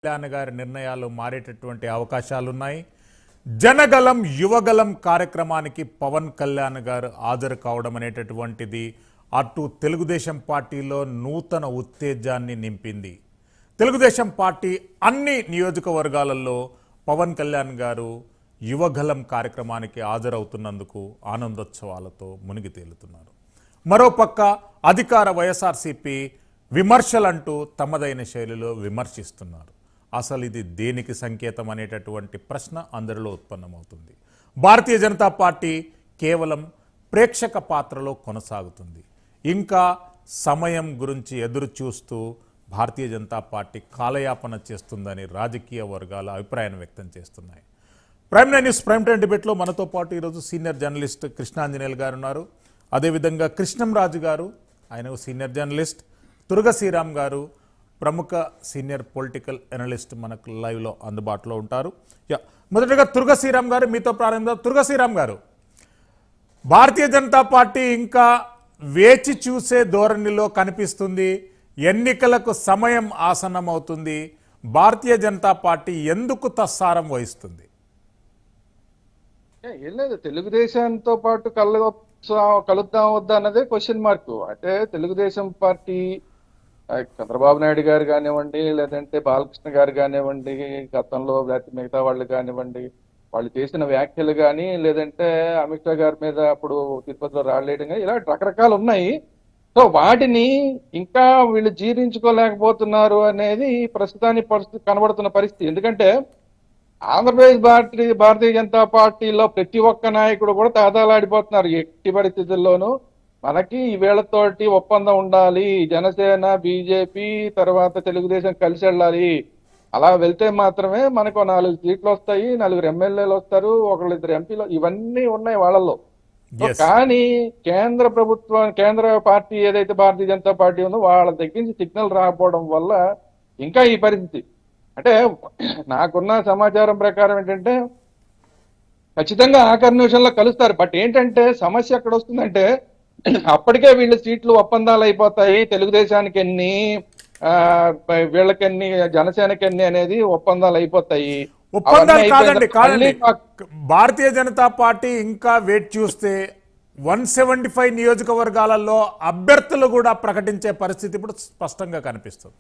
కళ్యాణ్ గారి నిర్ణయాలు మారేటటువంటి అవకాశాలున్నాయి జనగలం యువగలం కార్యక్రమానికి పవన్ కళ్యాణ్ గారు హాజరు కావడం అనేటటువంటిది అటు తెలుగుదేశం పార్టీలో నూతన ఉత్తేజాన్ని నింపింది తెలుగుదేశం పార్టీ అన్ని నియోజకవర్గాలలో పవన్ కళ్యాణ్ గారు యువగలం కార్యక్రమానికి హాజరవుతున్నందుకు ఆనందోత్సవాలతో మునిగి తేలుతున్నారు మరోపక్క అధికార వైఎస్ఆర్సీపీ విమర్శలంటూ తమదైన శైలిలో విమర్శిస్తున్నారు అసలు ఇది దేనికి సంకేతం అనేటటువంటి ప్రశ్న అందరిలో ఉత్పన్నమవుతుంది భారతీయ జనతా పార్టీ కేవలం ప్రేక్షక పాత్రలో కొనసాగుతుంది ఇంకా సమయం గురించి ఎదురు చూస్తూ భారతీయ జనతా పార్టీ కాలయాపన చేస్తుందని రాజకీయ వర్గాలు అభిప్రాయాన్ని వ్యక్తం చేస్తున్నాయి prime nine news prime time డిబేట్లో మనతో పాటు ఈరోజు సీనియర్ జర్నలిస్ట్ కృష్ణాంజనేయులు గారు ఉన్నారు అదేవిధంగా కృష్ణంరాజు గారు ఆయన ఒక సీనియర్ జర్నలిస్ట్ తురగ శ్రీరామ్ గారు ప్రముఖ సీనియర్ పొలిటికల్ అనలిస్ట్ మనకు లైవ్లో అందుబాటులో ఉంటారు యా మొదటగా తురగ శ్రీరామ్ గారు మీతో ప్రారంభిద్దాం తురగ శ్రీరామ్ గారు భారతీయ జనతా పార్టీ ఇంకా వేచి చూసే ధోరణిలో కనిపిస్తుంది ఎన్నికలకు సమయం ఆసన్నమవుతుంది భారతీయ జనతా పార్టీ ఎందుకు తస్సారం వహిస్తుంది ఏ, ఏం లేదు తెలుగుదేశంతో పాటు కలు కలుద్దాం వద్దా అన్నదే క్వశ్చన్ మార్క్ అంటే తెలుగుదేశం పార్టీ ఆ, చంద్రబాబు నాయుడు గారు కానివ్వండి లేదంటే బాలకృష్ణ గారు కానివ్వండి గతంలో లేకపోతే మిగతా వాళ్ళు కానివ్వండి వాళ్ళు చేసిన వ్యాఖ్యలు కానీ లేదంటే అమిత్ షా గారి మీద అప్పుడు తిరుపతిలో రాళ్ళేయడం కానీ ఇలా రకరకాలు ఉన్నాయి సో వాటిని ఇంకా వీళ్ళు జీర్ణించుకోలేకపోతున్నారు అనేది ప్రస్తుతానికి పరిస్థితి కనబడుతున్న పరిస్థితి ఎందుకంటే ఆంధ్రప్రదేశ్ పార్టీ భారతీయ జనతా పార్టీలో ప్రతి ఒక్క నాయకుడు కూడా తాదాలాడిపోతున్నారు ఎట్టి పరిస్థితుల్లోనూ మనకి ఈ వేళతోటి ఒప్పందం ఉండాలి జనసేన బీజేపీ తర్వాత తెలుగుదేశం కలిసి వెళ్ళాలి అలా వెళ్తే మాత్రమే మనకు నాలుగు సీట్లు వస్తాయి నలుగురు ఎమ్మెల్యేలు వస్తారు ఒకళ్ళిద్దరు ఎంపీలు ఇవన్నీ ఉన్నాయి వాళ్ళల్లో సో Yes. కానీ కేంద్ర ప్రభుత్వం కేంద్ర పార్టీ ఏదైతే భారతీయ జనతా పార్టీ ఉందో వాళ్ళ దగ్గర నుంచి సిగ్నల్ రాకపోవడం వల్ల ఇంకా ఈ పరిస్థితి అంటే నాకున్న సమాచారం ప్రకారం ఏంటంటే ఖచ్చితంగా ఆఖరి నిమిషంలో కలుస్తారు బట్ ఏంటంటే సమస్య ఎక్కడ వస్తుందంటే అప్పటికే వీళ్ళ సీట్లు ఒప్పందాలు అయిపోతాయి తెలుగుదేశానికి ఎన్ని ఆ, వీళ్ళకెన్ని జనసేనకి ఎన్ని అనేది ఒప్పందాలు అయిపోతాయి ఒప్పందాలు అవన్నీ అయిపోయిన కాదండి తర్వాత కాదండి మళ్ళీ భారతీయ జనతా పార్టీ ఇంకా వెయిట్ చూస్తే వన్ సెవెంటీ ఫైవ్ నియోజకవర్గాలలో అభ్యర్థులు కూడా ప్రకటించే పరిస్థితి ఇప్పుడు స్పష్టంగా కనిపిస్తుంది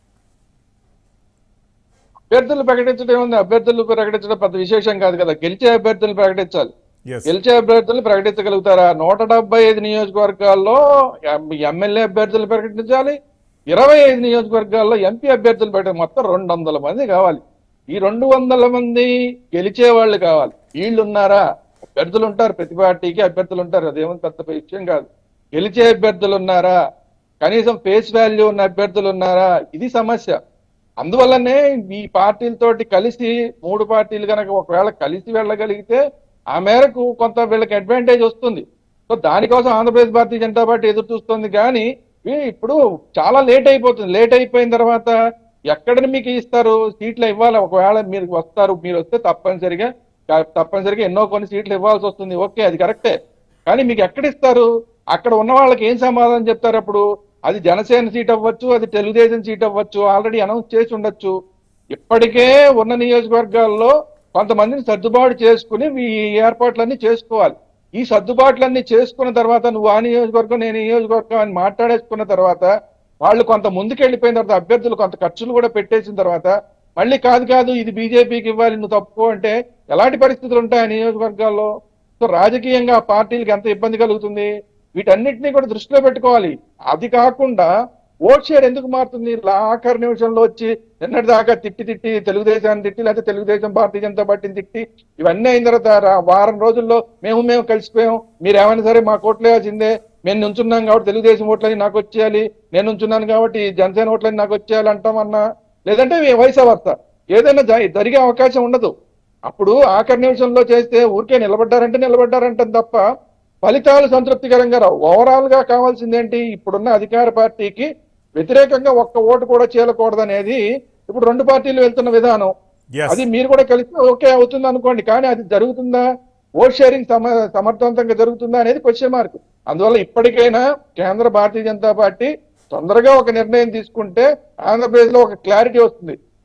అభ్యర్థులు ప్రకటించడం ఉంది అభ్యర్థులు ప్రకటించడం పెద్ద విశేషం కాదు కదా గెలిచే అభ్యర్థులు ప్రకటించాలి ఎస్ గెలిచే అభ్యర్థులు ప్రకటించగలుగుతారా నూట డెబ్బై ఐదు నియోజకవర్గాల్లో ఎం- ఎమ్మెల్యే అభ్యర్థులు ప్రకటించాలి ఇరవై ఐదు నియోజకవర్గాల్లో ఎంపీ అభ్యర్థులు ప్రకటించాలి మొత్తం రెండు వందల మంది కావాలి ఈ రెండు వందల మంది గెలిచే వాళ్ళు కావాలి వీళ్ళు ఉన్నారా అభ్యర్థులు ఉంటారు ప్రతి పార్టీకి అభ్యర్థులు ఉంటారు అదేమో పెద్ద విషయం కాదు గెలిచే అభ్యర్థులు ఉన్నారా కనీసం ఫేస్ వాల్యూ ఉన్న అభ్యర్థులు ఉన్నారా ఇది సమస్య అందువల్లనే ఈ పార్టీలతోటి కలిసి మూడు పార్టీలు కనుక ఒకవేళ కలిసి వెళ్ళగలిగితే ఆ మేరకు కొంత వీళ్ళకి అడ్వాంటేజ్ వస్తుంది సో దానికోసం ఆంధ్రప్రదేశ్ భారతీయ జనతా పార్టీ ఎదురు చూస్తుంది కానీ ఇవి ఇప్పుడు చాలా లేట్ అయిపోతుంది లేట్ అయిపోయిన తర్వాత ఎక్కడ మీకు ఇస్తారు సీట్లు ఇవ్వాలి ఒకవేళ మీరు వస్తారు మీరు వస్తే తప్పనిసరిగా తప్పనిసరిగా ఎన్నో కొన్ని సీట్లు ఇవ్వాల్సి వస్తుంది ఓకే అది కరెక్టే కానీ మీకు ఎక్కడ ఇస్తారు అక్కడ ఉన్న వాళ్ళకి ఏం సమాధానం చెప్తారు అప్పుడు అది జనసేన సీట్ అవ్వచ్చు అది తెలుగుదేశం సీట్ అవ్వచ్చు ఆల్రెడీ అనౌన్స్ చేసి ఉండొచ్చు ఇప్పటికే ఉన్న నియోజకవర్గాల్లో కొంతమందిని సర్దుబాటు చేసుకుని ఈ ఏర్పాట్లన్నీ చేసుకోవాలి ఈ సర్దుబాట్లన్నీ చేసుకున్న తర్వాత నువ్వు ఆ నియోజకవర్గం నేను ఈ నియోజకవర్గం అని మాట్లాడేసుకున్న తర్వాత వాళ్ళు కొంత ముందుకు వెళ్ళిపోయిన తర్వాత అభ్యర్థులు కొంత ఖర్చులు కూడా పెట్టేసిన తర్వాత మళ్ళీ కాదు కాదు ఇది బీజేపీకి ఇవ్వాలి నువ్వు తప్పుకో అంటే ఎలాంటి పరిస్థితులు ఉంటాయి ఆ నియోజకవర్గాల్లో సో రాజకీయంగా ఆ పార్టీలకు ఎంత ఇబ్బంది కలుగుతుంది వీటన్నిటిని కూడా దృష్టిలో పెట్టుకోవాలి అది కాకుండా ఓట్ షేర్ ఎందుకు మారుతుంది ఆఖరి నిమిషంలో వచ్చి నిన్నటి దాకా తిట్టి తిట్టి తెలుగుదేశాన్ని తిట్టి లేకపోతే తెలుగుదేశం భారతీయ జనతా పార్టీని తిట్టి ఇవన్నీ అయిన తర్వాత రా- వారం రోజుల్లో మేము మేము కలిసిపోయాం మీరు ఏమైనా సరే మా కోట్లు వేయాల్సిందే మేము నుంచున్నాం కాబట్టి తెలుగుదేశం ఓట్లని నాకు వచ్చేయాలి నేను నుంచున్నాను కాబట్టి జనసేన ఓట్లని నాకు వచ్చేయాలి అంటామన్నా లేదంటే వయసు వర్త ఏదైనా జ- జరిగే అవకాశం ఉండదు అప్పుడు ఆఖరి నిమిషంలో చేస్తే ఊరికే నిలబడ్డారంటే నిలబడ్డారంటాం తప్ప ఫలితాలు సంతృప్తికరంగా రావు ఓవరాల్ గా కావాల్సింది ఏంటి ఇప్పుడున్న అధికార పార్టీకి వ్యతిరేకంగా ఒక్క ఓటు కూడా చేయకూడదు అనేది ఇప్పుడు రెండు పార్టీలు వెళ్తున్న విధానం Yes. అది మీరు కూడా కలిసి ఓకే అవుతుంది అనుకోండి కానీ అది జరుగుతుందా ఓట్ షేరింగ్ సమ సమర్థవంతంగా జరుగుతుందా అనేది క్వశ్చన్ మార్క్ అందువల్ల ఇప్పటికైనా కేంద్ర భారతీయ జనతా పార్టీ తొందరగా ఒక నిర్ణయం తీసుకుంటే ఆంధ్రప్రదేశ్ లో ఒక క్లారిటీ వస్తుంది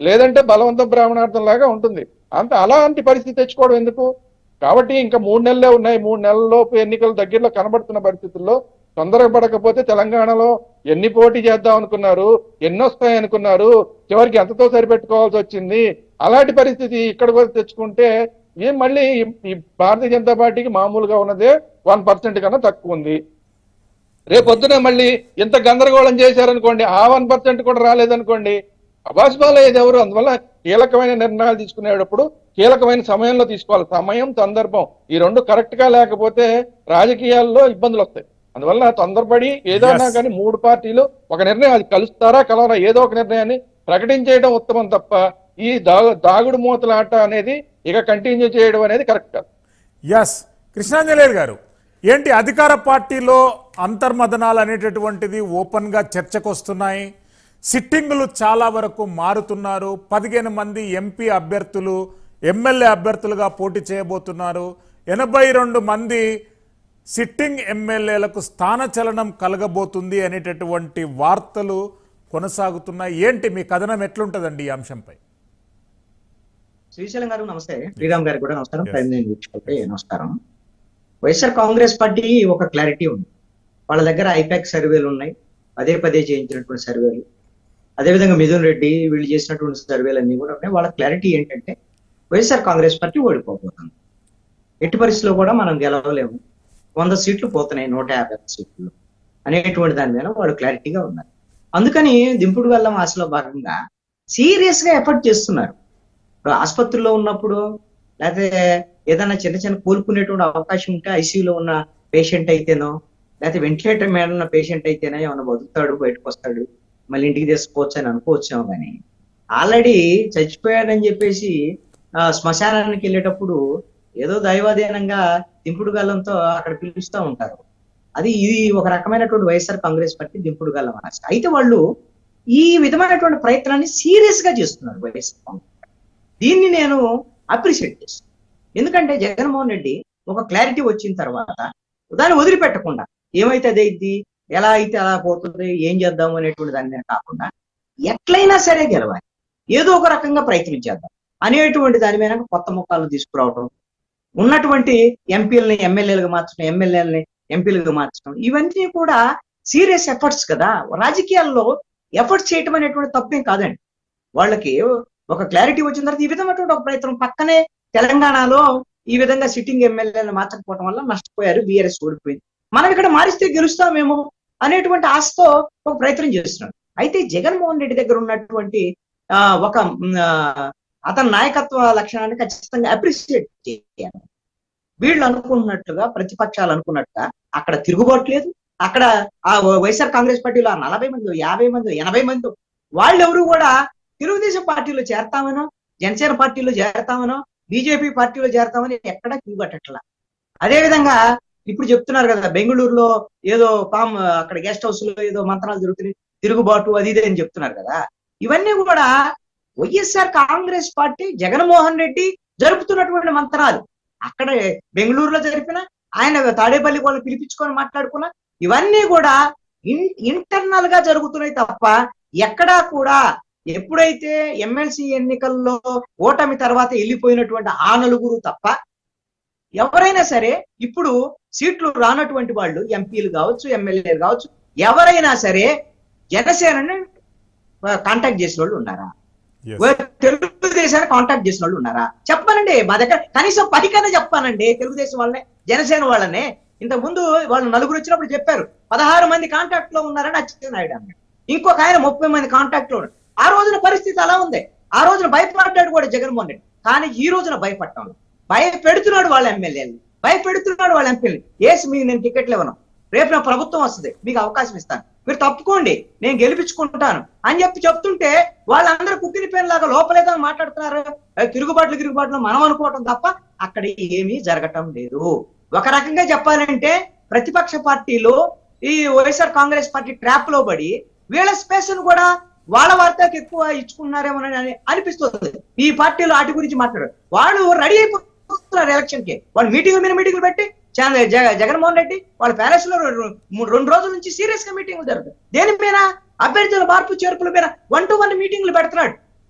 లేదంటే బలవంత బ్రాహ్మణార్థం లాగా ఉంటుంది అంత అలాంటి పరిస్థితి తెచ్చుకోవడం ఎందుకు కాబట్టి ఇంకా మూడు నెలలే ఉన్నాయి మూడు నెలల లోపు ఎన్నికలు దగ్గరలో కనబడుతున్న పరిస్థితుల్లో తొందరపడకపోతే తెలంగాణలో ఎన్ని పోటీ చేద్దాం అనుకున్నారు ఎన్ని వస్తాయి అనుకున్నారు చివరికి ఎంతతో సరిపెట్టుకోవాల్సి వచ్చింది అలాంటి పరిస్థితి ఇక్కడ కూడా తెచ్చుకుంటే ఏం మళ్ళీ ఈ- ఈ భారతీయ జనతా పార్టీకి మామూలుగా ఉన్నదే వన్ పర్సెంట్ కన్నా తక్కువ ఉంది రేపొద్దున మళ్ళీ ఇంత గందరగోళం చేశారనుకోండి ఆ వన్ పర్సెంట్ కూడా రాలేదనుకోండి అబాస్బాలేదు ఎవరు అందువల్ల కీలకమైన నిర్ణయాలు తీసుకునేటప్పుడు కీలకమైన సమయంలో తీసుకోవాలి సమయం సందర్భం ఈ రెండు కరెక్ట్ గా లేకపోతే రాజకీయాల్లో ఇబ్బందులు వస్తాయి అందువల్ల తొందరపడి ఏదైనా Yes. కానీ మూడు పార్టీలు ఒక నిర్ణయం అది కలుస్తారా కలవరా ఏదో ఒక నిర్ణయాన్ని ప్రకటించేయడం ఉత్తమం తప్ప ఈ దా- దాగుడు మూతలాట అనేది ఇక కంటిన్యూ చేయడం అనేది కరెక్ట్ కాదు ఎస్ కృష్ణాంజనేయులు గారు ఏంటి అధికార పార్టీలో అంతర్మదనాలు అనేటటువంటిది ఓపెన్గా చర్చకు వస్తున్నాయి సిట్టింగులు చాలా వరకు మారుతున్నారు పదిహేను మంది ఎంపీ అభ్యర్థులు ఎమ్మెల్యే అభ్యర్థులుగా పోటీ చేయబోతున్నారు ఎనభై రెండు మంది సిట్టింగ్ ఎమ్మెల్యేలకు స్థానచలనం కలగబోతుంది అనేటటువంటి వార్తలు కొనసాగుతున్నాయి ఏంటి మీ కథనం ఎట్లుంటుందండి ఈ అంశంపై శ్రీశైలం గారు నమస్తే శ్రీరామ్ గారికి కూడా నమస్కారం Yes. ప్రైమ్ నైన్ వీక్షకులకి నమస్కారం వైఎస్ఆర్ కాంగ్రెస్ పార్టీ ఒక క్లారిటీ ఉంది వాళ్ళ దగ్గర ఐపాక్ సర్వేలు ఉన్నాయి పదే పదే చేయించినటువంటి సర్వేలు అదేవిధంగా మిథున్ రెడ్డి వీళ్ళు చేసినటువంటి సర్వేలు అన్ని కూడా ఉన్నాయి వాళ్ళ క్లారిటీ ఏంటంటే వైఎస్ఆర్ కాంగ్రెస్ పార్టీ ఓడిపోబోతుంది ఎట్టి పరిస్థితుల్లో కూడా మనం గెలవలేము వంద సీట్లు పోతున్నాయి నూట యాభై ఒక్క సీట్లు అనేటువంటి దాని మీద వాళ్ళు క్లారిటీగా ఉన్నారు అందుకని దింపుడు వెళ్ళం ఆశలో భాగంగా సీరియస్ గా ఎఫర్ట్ చేస్తున్నారు ఇప్పుడు ఆసుపత్రిలో ఉన్నప్పుడు లేకపోతే ఏదైనా చిన్న చిన్న కోలుకునేటువంటి అవకాశం ఉంటే ఐసీయూలో ఉన్న పేషెంట్ అయితేనో లేకపోతే వెంటిలేటర్ మీద ఉన్న పేషెంట్ అయితేనో ఏమైనా బతుకుతాడు బయటకు వస్తాడు మళ్ళీ ఇంటికి తీసుకోవచ్చు అని అనుకోవచ్చాము కానీ ఆల్రెడీ చచ్చిపోయాడని చెప్పేసి ఆ, శ్మశానానికి వెళ్ళేటప్పుడు ఏదో దైవాధీనంగా దింపుడు గల్లంతో అక్కడ పిలుస్తూ ఉంటారు అది ఇది ఒక రకమైనటువంటి వైఎస్ఆర్ కాంగ్రెస్ పార్టీ దింపుడు గల్లం ఆశ అయితే వాళ్ళు ఈ విధమైనటువంటి ప్రయత్నాన్ని సీరియస్ గా చేస్తున్నారు వైఎస్ఆర్ కాంగ్రెస్ దీన్ని నేను అప్రిషియేట్ చేస్తాను ఎందుకంటే జగన్మోహన్ రెడ్డి ఒక క్లారిటీ వచ్చిన తర్వాత దాన్ని వదిలిపెట్టకుండా ఏమైతే అదే ఇది ఎలా అయితే అలా పోతుంది ఏం చేద్దాం అనేటువంటి దాని మీద కాకుండా ఎట్లయినా సరే గెలవాలి ఏదో ఒక రకంగా ప్రయత్నించేద్దాం అనేటువంటి దాని మీద కొత్త ముఖాలను తీసుకురావడం ఉన్నటువంటి ఎంపీలని ఎమ్మెల్యేలుగా మార్చడం ఎమ్మెల్యేలని ఎంపీలుగా మార్చడం ఇవన్నీ కూడా సీరియస్ ఎఫర్ట్స్ కదా రాజకీయాల్లో ఎఫర్ట్స్ చేయటం అనేటువంటి తప్పేం కాదండి వాళ్ళకి ఒక క్లారిటీ వచ్చిన తర్వాత ఈ విధమైనటువంటి ఒక ప్రయత్నం పక్కనే తెలంగాణలో ఈ విధంగా సిట్టింగ్ ఎమ్మెల్యేలను మార్చకపోవడం వల్ల నష్టపోయారు బీఆర్ఎస్ ఓడిపోయింది మనం ఇక్కడ మారిస్తే గెలుస్తామేమో అనేటువంటి ఆశతో ఒక ప్రయత్నం చేస్తున్నాడు అయితే జగన్మోహన్ రెడ్డి దగ్గర ఉన్నటువంటి ఆ, ఒక మ్, ఆ, అతని నాయకత్వ లక్షణాన్ని ఖచ్చితంగా అప్రిషియేట్ చేయాలి వీళ్ళు అనుకున్నట్టుగా ప్రతిపక్షాలు అనుకున్నట్టుగా అక్కడ తిరుగుబాటు లేదు అక్కడ ఆ వైఎస్ఆర్ కాంగ్రెస్ పార్టీలో ఆ నలభై మంది యాభై మంది ఎనభై మంది వాళ్ళెవరు కూడా తెలుగుదేశం పార్టీలో చేరతామనో జనసేన పార్టీలో చేరతామనో బీజేపీ పార్టీలో చేరతామని ఎక్కడా తిరుగుబట్టట్ల అదే విధంగా ఇప్పుడు చెప్తున్నారు కదా బెంగళూరులో ఏదో పామ్ అక్కడ గెస్ట్ హౌస్ లో ఏదో మంత్రాలు జరుగుతున్నాయి తిరుగుబాటు అది ఇది అని చెప్తున్నారు కదా ఇవన్నీ కూడా YSR Congress party Jaganmohan Reddy జరుపుతున్నటువంటి మంత్రాలు అక్కడ బెంగళూరులో జరిపిన ఆయన తాడేపల్లి వాళ్ళు పిలిపించుకొని మాట్లాడుకున్న ఇవన్నీ కూడా ఇంటర్నల్ గా జరుగుతున్నాయి తప్ప ఎక్కడా కూడా ఎప్పుడైతే ఎమ్మెల్సీ ఎన్నికల్లో ఓటమి తర్వాత వెళ్ళిపోయినటువంటి ఆ నలుగురు తప్ప ఎవరైనా సరే ఇప్పుడు సీట్లు రానటువంటి వాళ్ళు ఎంపీలు కావచ్చు ఎమ్మెల్యేలు కావచ్చు ఎవరైనా సరే జనసేనని కాంటాక్ట్ చేసిన వాళ్ళు ఉన్నారా Yes. తెలుగుదేశాన్ని కాంటాక్ట్ చేసిన వాళ్ళు ఉన్నారా చెప్పానండి మా దగ్గర కనీసం పదికన్నా చెప్పానండి తెలుగుదేశం వాళ్ళనే జనసేన వాళ్ళనే ఇంత ముందు వాళ్ళు నలుగురు వచ్చినప్పుడు చెప్పారు పదహారు మంది కాంటాక్ట్ లో ఉన్నారని అచ్చెన్నాయుడు అన్నాడు ఇంకొక ఆయన ముప్పై మంది కాంటాక్ట్ లో ఉన్నారు ఆ రోజున పరిస్థితి అలా ఉంది ఆ రోజున భయపడ్డాడు కూడా జగన్మోహన్ రెడ్డి కానీ ఈ రోజున భయపడటం లేదు. భయపెడుతున్నాడు వాళ్ళ ఎమ్మెల్యేలు భయపెడుతున్నాడు వాళ్ళ ఎంపీలు ఏసి మీకు నేను టికెట్లు ఇవ్వను రేపు నా ప్రభుత్వం వస్తుంది మీకు అవకాశం ఇస్తాను మీరు తప్పుకోండి నేను గెలిపించుకుంటాను అని చెప్పి చెప్తుంటే వాళ్ళందరూ కుక్కిన పేరు లాగా లోపలేదో మాట్లాడుతున్నారు ఏ, తిరుగుబాట్లు తిరుగుబాట్లు మనం అనుకోవటం తప్ప అక్కడ ఏమీ జరగటం లేదు ఒక రకంగా చెప్పాలంటే ప్రతిపక్ష పార్టీలు ఈ వైఎస్ఆర్ కాంగ్రెస్ పార్టీ ట్రాప్ లో పడి వీళ్ళ స్పేస్ ను కూడా వాళ్ళ వార్తకి ఎక్కువ ఇచ్చుకున్నారేమోనని అనిపిస్తుంది ఈ పార్టీలు వాటి గురించి మాట్లాడారు వాళ్ళు రెడీ అయిపోతున్నారు ఎలక్షన్ కి వాళ్ళు మీటింగ్ మీద మీటింగ్లు పెట్టి చాలా జగ- జగన్మోహన్ రెడ్డి వాళ్ళ ప్యాలెస్ లో రెండు మూడు- రెండు రోజుల నుంచి సీరియస్ గా మీటింగ్లు జరుగుతాయి దేని మీద అభ్యర్థుల మార్పు చేర్పుల మీద వన్ టు వన్ మీటింగ్లు పెడుతున్నాడు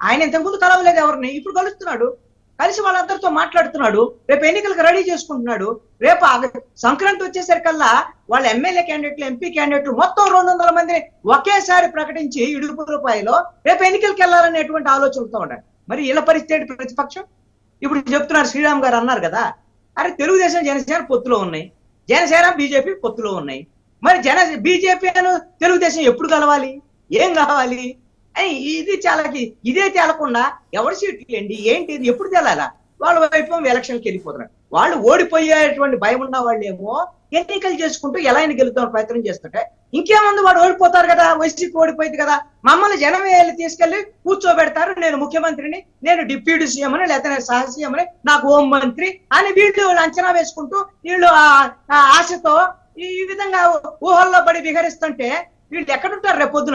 ఆయన ఇంతకుముందు కలవలేదు ఎవరిని ఇప్పుడు కలుస్తున్నాడు కలిసి వాళ్ళందరితో మాట్లాడుతున్నాడు రేపు ఎన్నికలకు రెడీ చేసుకుంటున్నాడు రేపు ఆ- సంక్రాంతి వచ్చేసరికల్లా వాళ్ళ ఎమ్మెల్యే క్యాండిడేట్లు ఎంపీ క్యాండిడేట్లు మొత్తం రెండు వందల మందిని ఒకేసారి ప్రకటించి ఇడుపు రూపాయలో రేపు ఎన్నికలకు వెళ్ళాలనేటువంటి ఆలోచనతో ఉన్నారు మరి ఇలా పరిస్థితి ఏంటి ప్రతిపక్షం ఇప్పుడు చెప్తున్నారు శ్రీరామ్ గారు అన్నారు కదా అరే తెలుగుదేశం జనసేన పొత్తులో ఉన్నాయి జనసేన బీజేపీ పొత్తులో ఉన్నాయి మరి జన బీజేపీ అను తెలుగుదేశం ఎప్పుడు కలవాలి ఏం కావాలి అని ఇది చాలా ఇదే తేలకుండా ఎవరి సీట్లు ఏంటి ఏంటి ఇది ఎప్పుడు తేలాలా వాళ్ళ వైపు ఎలక్షన్కి వెళ్ళిపోతున్నారు వాళ్ళు ఓడిపోయేటువంటి భయం ఉన్న వాళ్ళు ఏమో ఎన్నికలు చేసుకుంటూ ఎలా అయినా గెలుతామని ప్రయత్నం చేస్తుంటే ఇంకేముంది వాడు ఓడిపోతారు కదా వైసీపీ ఓడిపోయింది కదా మమ్మల్ని జనం వెళ్ళి తీసుకెళ్లి కూర్చోబెడతారు నేను ముఖ్యమంత్రిని నేను డిప్యూటీ సీఎం అని లేకపోతే నేను సహ సీఎం అని నాకు హోం మంత్రి అని వీళ్ళు అంచనా వేసుకుంటూ వీళ్ళు ఆ- ఆ ఆశతో ఈ ఈ విధంగా ఊహల్లో పడి విహరిస్తుంటే వీళ్ళు ఎక్కడుంటారు రేపు పొద్దున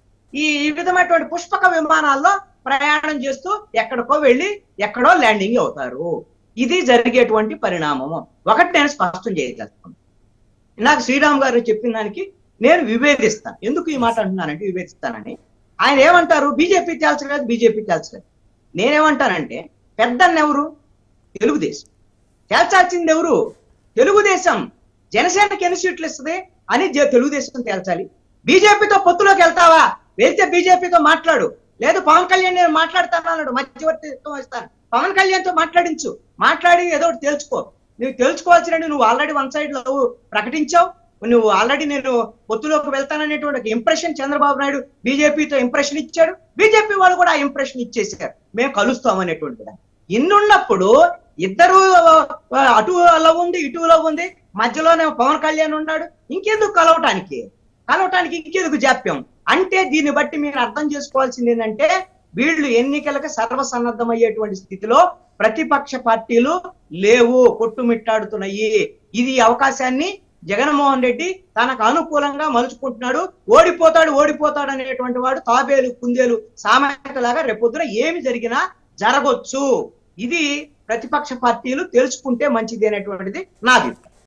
ఈ ఈ విధమైనటువంటి పుష్పక విమానాల్లో ప్రయాణం చేస్తూ ఎక్కడికో వెళ్ళి ఎక్కడో ల్యాండింగ్ అవుతారు ఇది జరిగేటువంటి పరిణామము ఒకటి నేను స్పష్టం చేయగలుగుతాను నాకు శ్రీరామ్ గారు చెప్పిన దానికి నేను విభేదిస్తాను ఎందుకు ఈ మాట అంటున్నానంటే విభేదిస్తానని ఆయన ఏమంటారు బీజేపీ తేల్చలేదు బీజేపీ తేల్చలేదు నేనేమంటానంటే పెద్దన్న ఎవరు తెలుగుదేశం తేల్చాల్సింది ఎవరు తెలుగుదేశం జనసేనకి ఎన్ని సీట్లు ఇస్తుంది అని జ- తెలుగుదేశం తేల్చాలి బీజేపీతో పొత్తులోకి వెళ్తావా వెళ్తే బీజేపీతో మాట్లాడు లేదు పవన్ కళ్యాణ్ నేను మాట్లాడతాను అన్నాడు మధ్యవర్తిత్వం ఇస్తాను పవన్ కళ్యాణ్ తో మాట్లాడించు మాట్లాడి ఏదో ఒకటి తెలుసుకో నువ్వు తెలుసుకోవాల్సిన నువ్వు ఆల్రెడీ వన్ సైడ్ లో ప్రకటించావు నువ్వు ఆల్రెడీ నేను పొత్తులోకి వెళ్తాననేటువంటి ఒక ఇంప్రెషన్ చంద్రబాబు నాయుడు బీజేపీతో ఇంప్రెషన్ ఇచ్చాడు బీజేపీ వాళ్ళు కూడా ఆ ఇంప్రెషన్ ఇచ్చేసారు మేము కలుస్తాం అనేటువంటిది ఇన్నున్నప్పుడు ఇద్దరు ఆ, అటు లవ్ ఉంది ఇటు లవ్ ఉంది మధ్యలోనే పవన్ కళ్యాణ్ ఉన్నాడు ఇంకెందుకు కలవటానికి కలవటానికి ఇంకెందుకు జాప్యం అంటే దీన్ని బట్టి మీరు అర్థం చేసుకోవాల్సింది ఏంటంటే వీళ్ళు ఎన్నికలకు సర్వసన్నద్ధమయ్యేటువంటి స్థితిలో ప్రతిపక్ష పార్టీలు లేవు కొట్టుమిట్టాడుతున్నాయి ఇది ఈ అవకాశాన్ని జగన్మోహన్ రెడ్డి తనకు అనుకూలంగా మలుచుకుంటున్నాడు ఓడిపోతాడు ఓడిపోతాడు అనేటువంటి వాడు తాబేలు కుందేలు సామెతలాగా రేపొద్దున ఏమి జరిగినా జరగొచ్చు ఇది ప్రతిపక్ష పార్టీలు తెలుసుకుంటే మంచిది అనేటువంటిది నా అభిప్రాయం